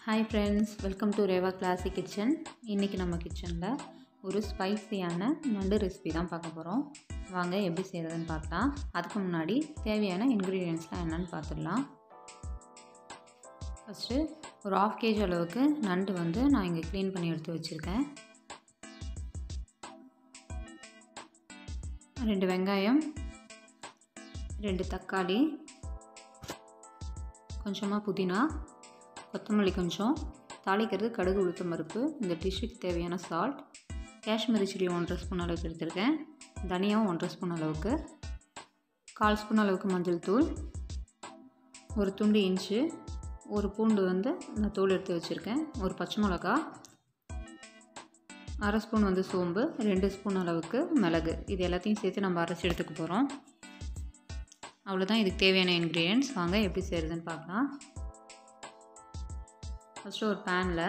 hi friends welcome to Reva classic kitchen இன்றைக்கி நம்ம கிச்சனில் ஒரு ஸ்பைசியான நண்டு ரெசிபி தான் பார்க்க போகிறோம் வாங்க எப்படி செய்கிறதுன்னு பார்க்கலாம் அதுக்கு முன்னாடி தேவையான இன்க்ரீடியன்ஸ்லாம் என்னென்னு பார்த்துடலாம் ஃபஸ்ட்டு ஒரு ஆஃப் கேஜி அளவுக்கு நண்டு வந்து நான் இங்கே க்ளீன் பண்ணி எடுத்து வச்சுருக்கேன் ரெண்டு வெங்காயம் ரெண்டு தக்காளி கொஞ்சமாக புதினா கொத்தமல்லி கொஞ்சம் தாளிக்கிறது கடுகு உளுத்தம் பருப்பு இந்த டிஷ்ஷுக்கு தேவையான சால்ட் காஷ்மீரி சில்லி ஒன்றரை ஸ்பூன் அளவுக்கு எடுத்திருக்கேன் தனியாவும் ஒன்றரை ஸ்பூன் அளவுக்கு கால் ஸ்பூன் அளவுக்கு மஞ்சள் தூள் ஒரு துண்டு இன்ச்சு ஒரு பூண்டு வந்து நான் தூள் எடுத்து வச்சுருக்கேன் ஒரு பச்சை மிளகா அரை ஸ்பூன் வந்து சோம்பு ரெண்டு ஸ்பூன் அளவுக்கு மிளகு இது எல்லாத்தையும் சேர்த்து நம்ம அரைச்சி எடுத்துக்க போகிறோம் அவ்வளோதான் இதுக்கு தேவையான இன்க்ரீடியன்ட்ஸ் வாங்க எப்படி செய்கிறதுன்னு பார்க்கலாம் ஃபஸ்ட்டு ஒரு பேனில்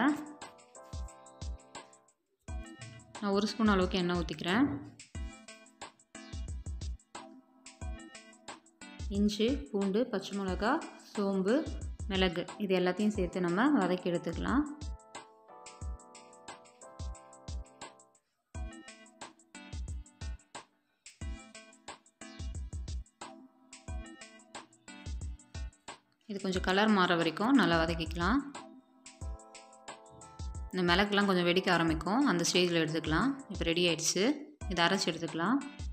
நான் ஒரு ஸ்பூன் அளவுக்கு எண்ணெய் ஊற்றிக்கிறேன் இஞ்சி பூண்டு பச்சை மிளகா சோம்பு மிளகு இது எல்லாத்தையும் சேர்த்து நம்ம வதக்கி எடுத்துக்கலாம் இது கொஞ்சம் கலர் மாற வரைக்கும் நல்லா வதக்கிக்கலாம் இந்த மிளகுலாம் கொஞ்சம் வெடிக்க ஆரம்பிக்கும் அந்த ஸ்டேஜில் எடுத்துக்கலாம் இப்போ ரெடி ஆயிடுச்சு இதை அரைச்சி எடுத்துக்கலாம்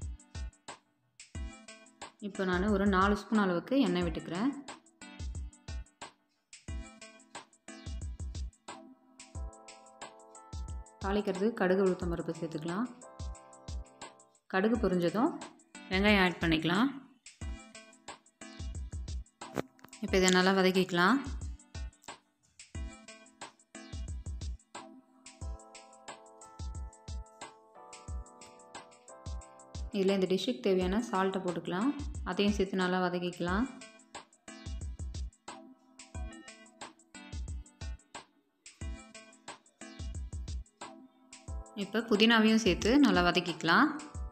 இப்போ நான் ஒரு நாலு ஸ்பூன் அளவுக்கு எண்ணெய் விட்டுக்கிறேன் தாளிக்கிறது கடுகு உளுத்தம் பருப்பு சேர்த்துக்கலாம் கடுகு பொரிஞ்சதும் வெங்காயம் ஆட் பண்ணிக்கலாம் இப்போ இதை நல்லா வதக்கிக்கலாம் இதில் இந்த டிஷ்ஷுக்கு தேவையான சால்ட்டை போட்டுக்கலாம் அதையும் சேர்த்து நல்லா வதக்கிக்கலாம் இப்போ புதினாவையும் சேர்த்து நல்லா வதக்கிக்கலாம்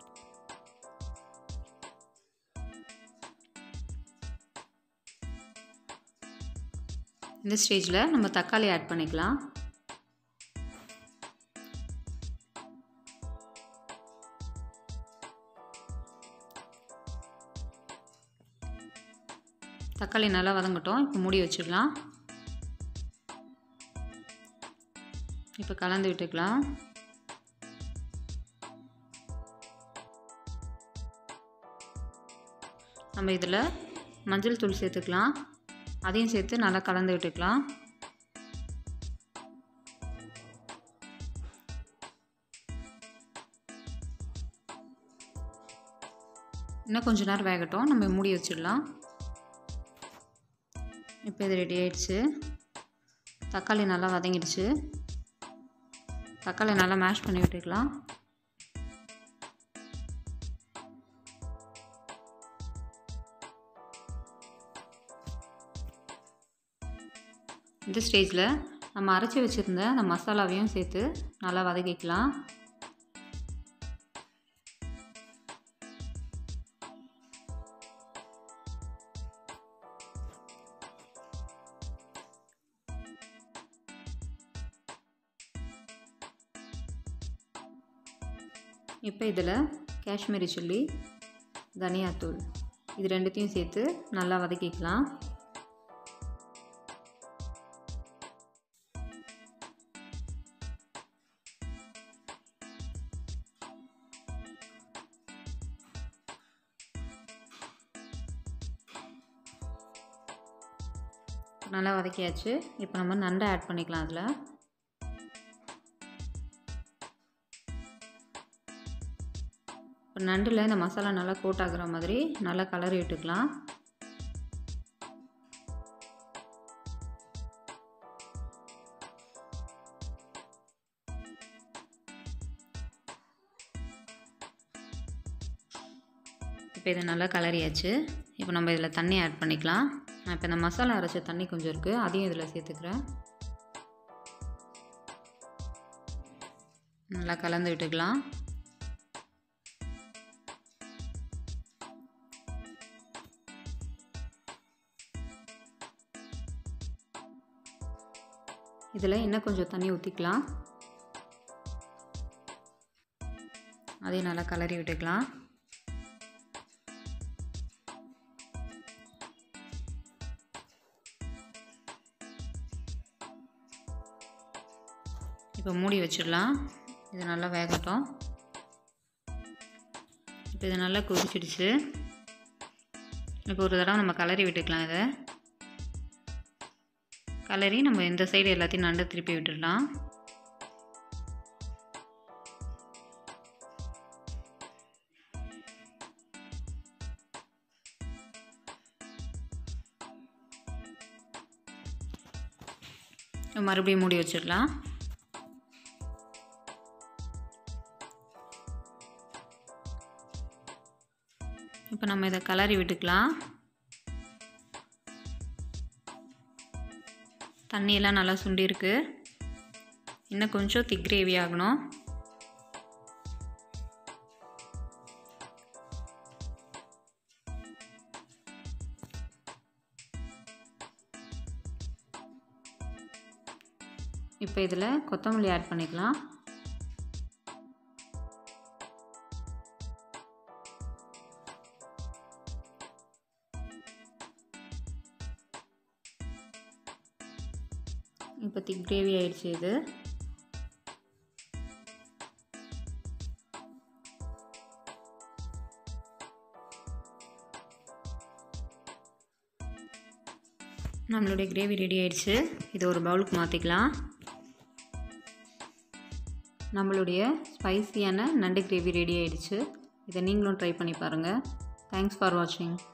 இந்த ஸ்டேஜில் நம்ம தக்காளி ஆட் பண்ணிக்கலாம் தக்காளி நல்லா வதங்கட்டும் இப்போ மூடி வச்சிடலாம் இப்போ கலந்து விட்டுக்கலாம் நம்ம இதில் மஞ்சள் தூள் சேர்த்துக்கலாம் அதையும் சேர்த்து நல்லா கலந்து விட்டுக்கலாம் இன்னும் கொஞ்ச நேரம் வேகட்டும் நம்ம மூடி வச்சிடலாம் இப்போ இது ரெடி ஆயிடுச்சு தக்காளி நல்லா வதங்கிடுச்சு தக்காளி நல்லா மேஷ் பண்ணி விட்டுக்கலாம் இந்த ஸ்டேஜில் நம்ம அரைச்சி வச்சுருந்த அந்த மசாலாவையும் சேர்த்து நல்லா வதக்கிக்கலாம் இப்போ இதில் காஷ்மீரி சில்லி தனியாத்தூள் இது ரெண்டுத்தையும் சேர்த்து நல்லா வதக்கிக்கலாம் நல்லா வதக்கியாச்சு இப்போ நம்ம நண்டை ஆட் பண்ணிக்கலாம் அதில் இப்போ நண்டில் இந்த மசாலா நல்லா கோட் ஆகுற மாதிரி நல்லா கலரி விட்டுக்கலாம் இப்போ இதை நல்லா கலரியாச்சு இப்போ நம்ம இதில் தண்ணி ஆட் பண்ணிக்கலாம் நான் இப்போ இந்த மசாலா அரைச்ச தண்ணி கொஞ்சம் இருக்குது அதையும் இதில் சேர்த்துக்கிறேன் நல்லா கலந்து விட்டுக்கலாம் இதில் இன்னும் கொஞ்சம் தண்ணி ஊற்றிக்கலாம் அதையும் நல்லா கலரி விட்டுக்கலாம் இப்போ மூடி வச்சிடலாம் இது நல்லா வேகட்டும் இப்போ இது நல்லா கொதிச்சிடுச்சு இப்போ ஒரு தடவை நம்ம கலரி விட்டுக்கலாம் இதை கலரி நம்ம இந்த சைடு எல்லாத்தையும் நண்டு திருப்பி விட்டுடலாம் மறுபடியும் மூடி வச்சிடலாம் இப்போ நம்ம இதை கலரி விட்டுக்கலாம் தண்ணியெல்லாம் நல்லா சுண்டிருக்கு இன்னும் கொஞ்சம் திக் கிரேவி ஆகணும் இப்போ இதில் கொத்தமல்லி ஆட் பண்ணிக்கலாம் இப்போ திக் கிரேவி ஆயிடுச்சு இது நம்மளுடைய கிரேவி ரெடி ஆயிடுச்சு இது ஒரு பவுலுக்கு மாற்றிக்கலாம் நம்மளுடைய ஸ்பைசியான நண்டு கிரேவி ரெடி ஆயிடுச்சு இதை நீங்களும் ட்ரை பண்ணி பாருங்கள் தேங்க்ஸ் ஃபார் வாட்சிங்